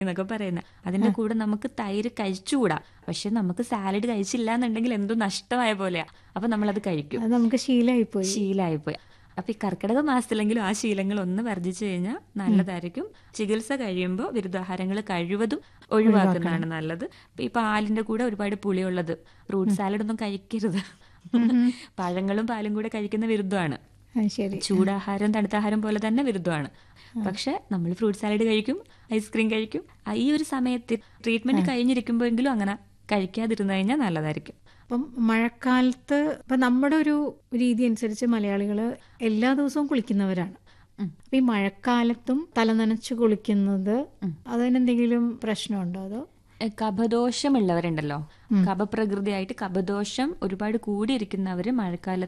എന്നൊക്കെ പറയുന്നത് അതിന്റെ കൂടെ നമുക്ക് തൈര് കഴിച്ചുകൂടാ പക്ഷെ നമുക്ക് സാലഡ് കഴിച്ചില്ല എന്നുണ്ടെങ്കിൽ എന്തോ നഷ്ടമായ പോലെയാ അപ്പൊ നമ്മളത് കഴിക്കും അത് നമുക്ക് ശീലമായിപ്പോയി ശീലമായിപ്പോയി അപ്പൊ ഈ കർക്കിടക മാസത്തിലെങ്കിലും ആ ശീലങ്ങൾ ഒന്ന് വർജിച്ചു കഴിഞ്ഞാൽ നല്ലതായിരിക്കും ചികിത്സ കഴിയുമ്പോൾ വിരുദ്ധാഹാരങ്ങൾ കഴിവതും ഒഴിവാക്കുന്നതാണ് നല്ലത് ഇപ്പൊ ഈ പാലിന്റെ കൂടെ ഒരുപാട് പുളിയുള്ളത് ഫ്രൂട്ട് സാലഡ് ഒന്നും കഴിക്കരുത് പഴങ്ങളും പാലും കൂടെ കഴിക്കുന്ന വിരുദ്ധമാണ് ആ, ശരി ചൂടാഹാരം തണുത്താഹാരം പോലെ തന്നെ വിരുദ്ധമാണ് പക്ഷെ നമ്മൾ ഫ്രൂട്ട് സാലഡ് കഴിക്കും ഐസ്ക്രീം കഴിക്കും ആ ഈ ഒരു സമയത്ത് ട്രീറ്റ്മെന്റ് കഴിഞ്ഞിരിക്കുമ്പോഴെങ്കിലും അങ്ങനെ കഴിക്കാതിരുന്നു കഴിഞ്ഞാൽ നല്ലതായിരിക്കും അപ്പം മഴക്കാലത്ത് ഇപ്പം നമ്മുടെ ഒരു രീതി അനുസരിച്ച് മലയാളികൾ എല്ലാ ദിവസവും കുളിക്കുന്നവരാണ് ഉം. അപ്പം ഈ മഴക്കാലത്തും തലനനച്ച് കുളിക്കുന്നത് അതിനെന്തെങ്കിലും പ്രശ്നമുണ്ടോ അതോ എ, കഫദോഷമുള്ളവരുണ്ടല്ലോ കഫപ്രകൃതിയായിട്ട് കഫദോഷം ഒരുപാട് കൂടിയിരിക്കുന്നവര് മഴക്കാലത്ത്